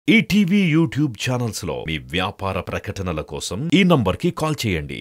ETV YouTube channels లో మీ వ్యాపార ప్రకటనల కోసం ఈ నంబర్కి కాల్ చేయండి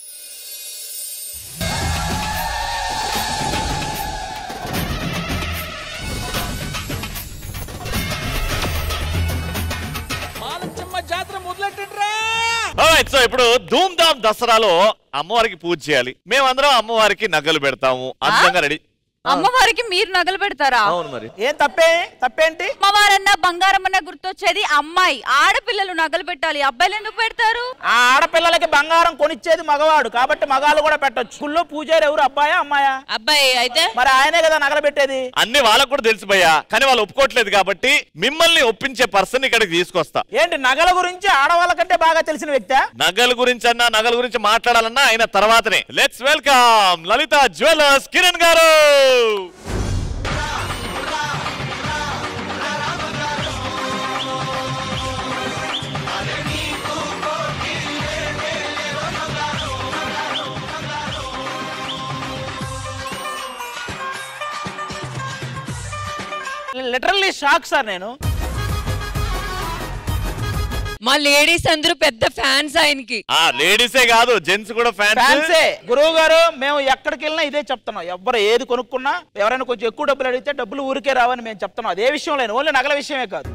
మాలచ్చమ్మ జాతర మొదలెట్టండిరా Alright, సో ఇప్పుడు ధూమ్ ధామ్ దసరాలో అమ్మవారికి పూజ చేయాలి మేమందరం అమ్మవారికి నగలు పెడతాము అందంగా రెడీ అమ్మవారికి మీరు నగలు పెడతారా అవును మరి ఏం తప్పే తప్పేంటి అమ్మవారన్న బంగారం అన్న గుర్తొచ్చేది అమ్మాయి ఆడపిల్లలు నగలు పెట్టాలి అబ్బాయిలు ఎందుకు పెడతారు ఆ ఆడపిల్లలకి బంగారం కొనిచ్చేది మగవాడు కాబట్టి మగాళ్ళు కూడా పెట్టొచ్చు స్కూల్లో పూజారి ఎవరు అబ్బాయా అమ్మాయా అబ్బాయి అయితే మరి ఆయనే కదా నగలు పెట్టేది అన్ని వాళ్ళకు కూడా తెలుసు భయ్యా కానీ వాళ్ళు ఒప్పుకోవట్లేదు కాబట్టి మిమ్మల్ని ఒప్పించే పర్సన్ ఇక్కడికి తీసుకొస్తా ఏంటి నగల గురించి ఆడవాళ్ళ కంటే బాగా తెలిసిన వ్యక్తి నగల గురించి అన్నా నగల గురించి మాట్లాడాలన్నా ఆయన తర్వాతనే let's welcome Lalitha Jewellers Kiran గారు లిటరల్లీ షాక్ సార్ నేను మా లేడీస్ అందరూ పెద్ద ఫ్యాన్స్ ఆయనకి ఆ లేడీసే కాదు జెంట్స్ కూడా ఫ్యాన్స్ ఫ్యాన్సే గురువు గారు మేము ఎక్కడికి వెళ్ళినా ఇదే చెప్తున్నాం ఎవరు ఏది కొనుక్కున్నా ఎవరైనా కొంచెం ఎక్కువ డబ్బులు అడిగితే డబ్బులు ఊరికే రావని మేము చెప్తున్నాం అదే విషయం లేదు ఓన్లీ నగల విషయమే కాదు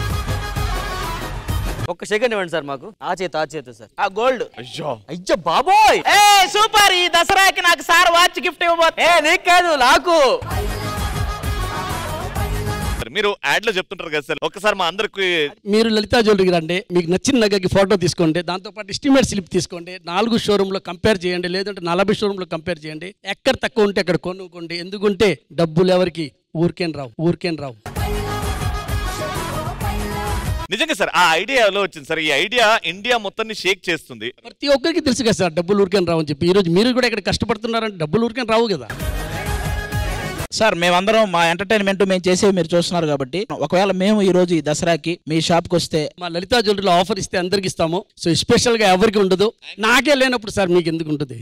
ఒక్క సెకండ్ ఇవ్వండి సార్ మాకు ఆ చేత ఆ చేత సార్ ఆ గోల్డ్ అయ్యో అయ్యో బాబోయ్ ఏ సూపర్ ఈ దసరాకి నాకు సార్ వాచ్ గిఫ్ట్ ఇవ్వబోతే ఏ నీకు కాదు నాకు మీరు యాడ్ లో చెప్తుంటారు కదా సార్ ఒక్కసారి మా అందరికి మీరు లలితా జ్యువెలరీకి రండి మీకు నచ్చిన నగకి ఫోటో తీసుకోండి దాంతోపాటు ఎస్టిమేట్ స్లిప్ తీసుకోండి నాలుగు షోరూంలో కంపేర్ చేయండి లేదంటే నలభై షోరూంలో కంపేర్ చేయండి ఎక్కడ తక్కువ ఉంటే అక్కడ కొనుక్కోండి ఎందుకంటే డబ్బులు ఎవరికి ఊరికేం రావు ఊరికేం రావు నిజంగా సార్ ఆ ఐడియా ఎలా వచ్చింది సార్ ఈ ఐడియా ఇండియా మొత్తాన్ని షేక్ చేస్తుంది ప్రతి ఒక్కరికి తెలుసు కదా సార్ డబ్బులు ఊరికేం రావు అని చెప్పి ఈ రోజు మీరు కూడా ఇక్కడ కష్టపడుతున్నారంటే డబ్బులు ఊరికేం రావు కదా సార్ మేమందరం మా ఎంటర్టైన్మెంట్ మేము చేసేవి మీరు చూస్తున్నారు కాబట్టి ఒకవేళ మేము ఈ రోజు ఈ దసరాకి మీ షాప్ కి వస్తే మా లలితా జ్యువెలరీలో ఆఫర్ ఇస్తే అందరికి ఇస్తాము సో స్పెషల్ గా ఎవరికి ఉండదు నాకే లేనప్పుడు సార్ మీకు ఎందుకు ఉంటుంది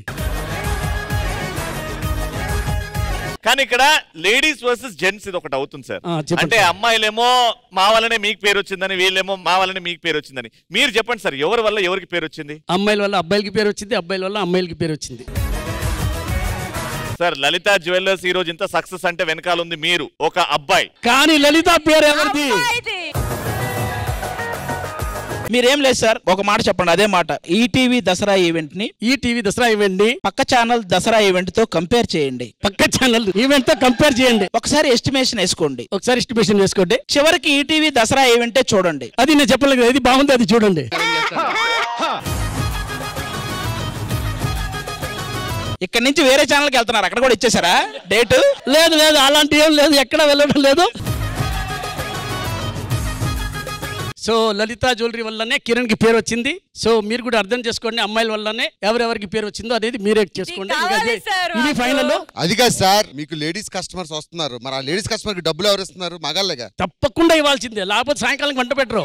కానీ ఇక్కడ లేడీస్ వర్సెస్ జెంట్స్ ఇది ఒకటి అవుతుంది సార్ ఆ, చెప్పండి అంటే సార్. అమ్మాయిలేమో మా వల్లనే మీకు పేరు వచ్చిందని వీళ్ళేమో మా వల్లనే మీకు పేరు వచ్చిందని మీరు చెప్పండి సార్ ఎవరి వల్ల ఎవరికి పేరు వచ్చింది అమ్మాయిల వల్ల అబ్బాయిలకి పేరు వచ్చింది అబ్బాయిల వల్ల అమ్మాయిలకి పేరు వచ్చింది సార్ లలిత జ్యువెలర్స్ ఈ రోజు ఇంత సక్సెస్ అంటే వెనకాల ఉంది మీరు ఒక అబ్బాయి కానీ లలిత పేరు ఎవరిది అమ్మాయిది. మీరేం లేదు సార్ ఒక మాట చెప్పండి అదే మాట ఈటీవీ దసరా ఈవెంట్ ని ఈ టీవీ దసరా ఈవెంట్ ని పక్క ఛానల్ దసరా ఈవెంట్ తో కంపేర్ చేయండి పక్క ఛానల్ ఈవెంట్ తో కంపేర్ చేయండి ఒకసారి ఎస్టిమేషన్ వేసుకోండి ఒకసారి ఎస్టిమేషన్ చేసుకోండి చివరికి ఈటీవీ దసరా ఈవెంటే చూడండి అది నేను చెప్పలేదు కదా, ఏది బాగుంది అది చూడండి ఇక్కడ నుంచి వేరే ఛానల్కి వెళ్తున్నారు అక్కడ కూడా ఇచ్చేసారా డేట్ లేదు లేదు అలాంటి ఏం లేదు ఎక్కడ వెళ్ళడం లేదు సో లలిత జ్యువెలరీ వల్లనే కిరణ్ కి పేరు వచ్చింది సో మీరు కూడా అర్థం చేసుకోండి అమ్మాయిల వల్లనే ఎవరెవరికి పేరు వచ్చిందో అనేది మీరే చేసుకోండి ఇంకా కావాలి అదే- సార్ ఇది మాకు. ఫైనల్ అది కాదు సార్ మీకు లేడీస్ కస్టమర్స్ వస్తున్నారు మరి ఆ లేడీస్ కస్టమర్ కి డబ్బులు ఎవరు ఇస్తున్నారు మగాళ్ళగా తప్పకుండా ఇవ్వాల్సిందే లేకపోతే సాయంకాలం వంట పెట్టరు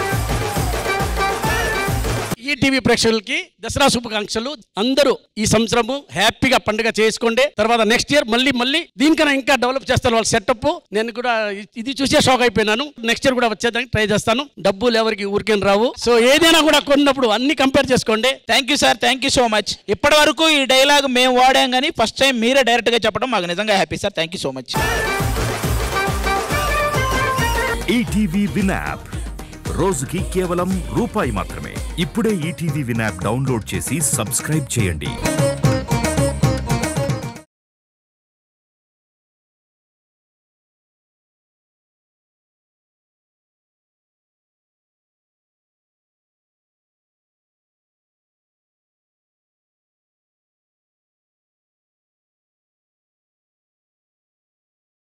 ఈ టీవీ ప్రేక్షకులకి దసరా శుభాకాంక్షలు అందరూ ఈ సంవత్సరము హ్యాపీగా పండుగ చేసుకోండి తర్వాత నెక్స్ట్ ఇయర్ మళ్ళీ మళ్ళీ దీనికన్నా ఇంకా డెవలప్ చేస్తారు వాళ్ళ సెటప్ నేను కూడా ఇ- ఇది చూసే షాక్ అయిపోయినాను నెక్స్ట్ ఇయర్ కూడా వచ్చేదానికి ట్రై చేస్తాను డబ్బులు ఎవరికి ఊరికేం రావు సో ఏదైనా కూడా కొన్నప్పుడు అన్ని కంపేర్ చేసుకోండి thank you sir thank you so much ఇప్పటి వరకు ఈ డైలాగ్ మేము వాడాం కానీ ఫస్ట్ టైం మీరే డైరెక్ట్ గా చెప్పడం మాకు నిజంగా happy sir thank you so much ETV Win app రోజుకి కేవలం రూపాయి మాత్రమే ఇప్పుడే ఈటీవీ విన్ యాప్ డౌన్లోడ్ చేసి సబ్స్క్రైబ్ చేయండి